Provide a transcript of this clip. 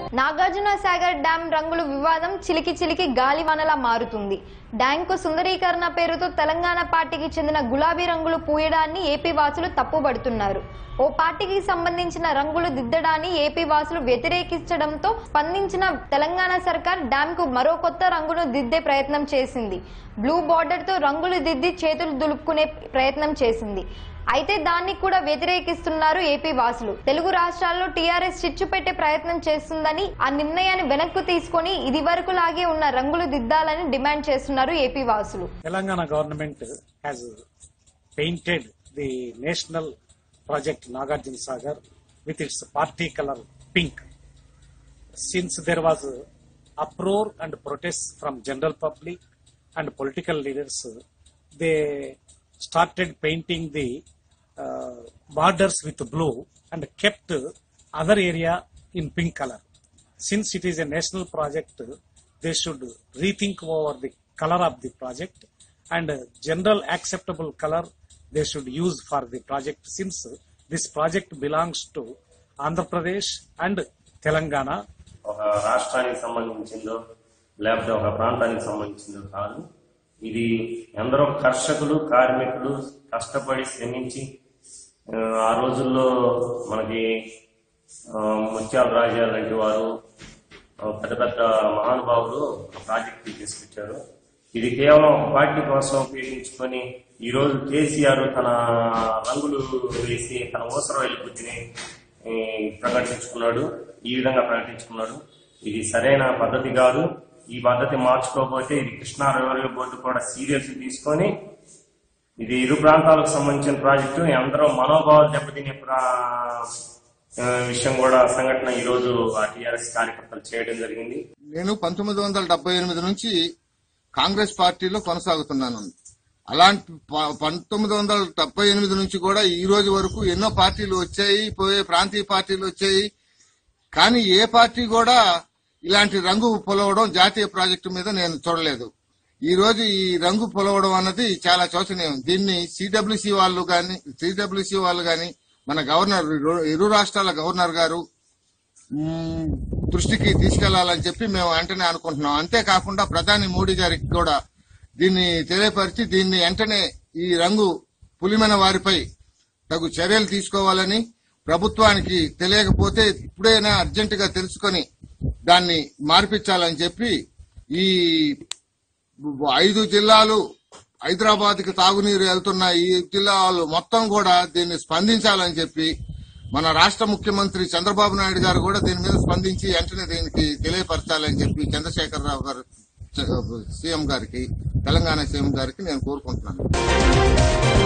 Nagarjuna Sagar dam రంగుల వివాదం చిలికి చిలికి గాలివానలా మారుతుంది డ్యాంకు సుందరీకరణ పేరుతో తెలంగాణ పార్టీకి చెందిన గులాబీ రంగులు పూయడాన్ని ఏపీ వాసులు తప్పుపడుతున్నారు ఓ పార్టీకి సంబంధించిన రంగులు దిద్దడాన్ని ఏపీ వాసులు వ్యతిరేకించడంతో స్పందించిన తెలంగాణ సర్కార్ డ్యామ్ కు మరో కొత్త రంగును దిద్దే ప్రయత్నం చేసింది బ్లూ బార్డర్ తో రంగులు దిద్ది చేతులు దులుపుకునే ప్రయత్నం చేసింది అయితే దాన్ని కూడా వ్యతిరేకిస్తున్నారు ఏపీ వాసులు తెలుగు రాష్ట్రాల్లో టీఆర్ఎస్ చిచ్చు పెట్టే ప్రయత్నం చేస్తుందని ఆ నిర్ణయాన్ని వెనక్కు తీసుకొని ఇది వరకు లాగే ఉన్న రంగులు దిద్దాలని డిమాండ్ చేస్తున్నారు ఏపీ వాసులు Telangana government has painted the national project Nagarjuna Sagar with its party color pink. Since there was uproar and protests from general public and political leaders, they started painting the uh, borders with blue and kept other area in pink color. Since it is a national project, they should rethink over the color of the project and general acceptable color they should use for the project since this project belongs to Andhra Pradesh and Telangana ఒక రాష్ట్రానికి సంబంధించిందో లేకపోతే ఒక ప్రాంతానికి సంబంధించిందో కాదు ఇది ఎందరో కర్షకులు కార్మికులు కష్టపడి శ్రమించి ఆ, ఆ రోజుల్లో మనకి ఆ, ముత్యాల రాజా లాంటి వారు ఆ, పెద్ద పెద్ద మహానుభావులు ఆ ప్రాజెక్ట్ తీసుకొచ్చారు ఇది కేవలం ఒక పార్టీ కోసం ఉపయోగించుకొని ఈ రోజు కేసీఆర్ తన రంగులు వేసి తన ఊసర వెళ్ళిపుచ్చిని ఈ, ప్రకటించుకున్నాడు ఈ విధంగా ప్రకటించుకున్నాడు ఇది సరైన పద్ధతి కాదు ఈ పద్ధతి మార్చుకోకపోతే ఇది కృష్ణా రెవెన్యూ బోర్డు కూడా సీరియస్ తీసుకొని ఇది ఇరు ప్రాంతాలకు సంబంధించిన ప్రాజెక్టు అందరూ మనోభావాలు దెబ్బతినే ప్రా- ఆ, విషయం కూడా సంఘటన ఈ రోజు ఆ టీఆర్ఎస్ కార్యకర్తలు చేయడం జరిగింది నేను పంతొమ్మిది వందల డెబ్బై ఎనిమిది నుంచి కాంగ్రెస్ పార్టీలో కొనసాగుతున్నాను అలాంటి ప- పంతొమ్మిది వందల డెబ్బై ఎనిమిది నుంచి కూడా ఈ రోజు వరకు ఎన్నో పార్టీలు వచ్చాయి పోయే ప్రాంతీయ పార్టీలు వచ్చాయి కానీ ఏ పార్టీ కూడా ఇలాంటి రంగు పొలవడం జాతీయ ప్రాజెక్టు మీద నేను చూడలేదు ఈ రోజు ఈ రంగు పొలవడం అన్నది చాలా శోచనీయం దీన్ని సిడబ్ల్యూసి వాళ్ళు గాని సిడబ్ల్యూసి వాళ్ళు గాని మన గవర్నర్ ఇరు- ఇరు రాష్ట్రాల గవర్నర్ గారు మ్మ్, దృష్టికి తీసుకెళ్లాలని చెప్పి మేము వెంటనే అనుకుంటున్నాం అంతేకాకుండా ప్రధాని మోడీ గారికి కూడా దీన్ని తెలియపరిచి దీన్ని వెంటనే ఈ రంగు పులిమైన వారిపై తగు చర్యలు తీసుకోవాలని ప్రభుత్వానికి తెలియకపోతే ఇప్పుడైనా అర్జెంటుగా తెలుసుకొని దాన్ని మార్పించాలని చెప్పి ఈ ఐదు జిల్లాలు హైదరాబాద్ కి తాగునీరు వెళ్తున్న ఈ జిల్లాలు మొత్తం కూడా దీన్ని స్పందించాలని చెప్పి మన రాష్ట్ర ముఖ్యమంత్రి చంద్రబాబు నాయుడు గారు కూడా దీని మీద స్పందించి వెంటనే దీనికి తెలియపరచాలని చెప్పి చంద్రశేఖరరావు గారు సీఎం గారికి తెలంగాణ సీఎం గారికి నేను కోరుకుంటున్నాను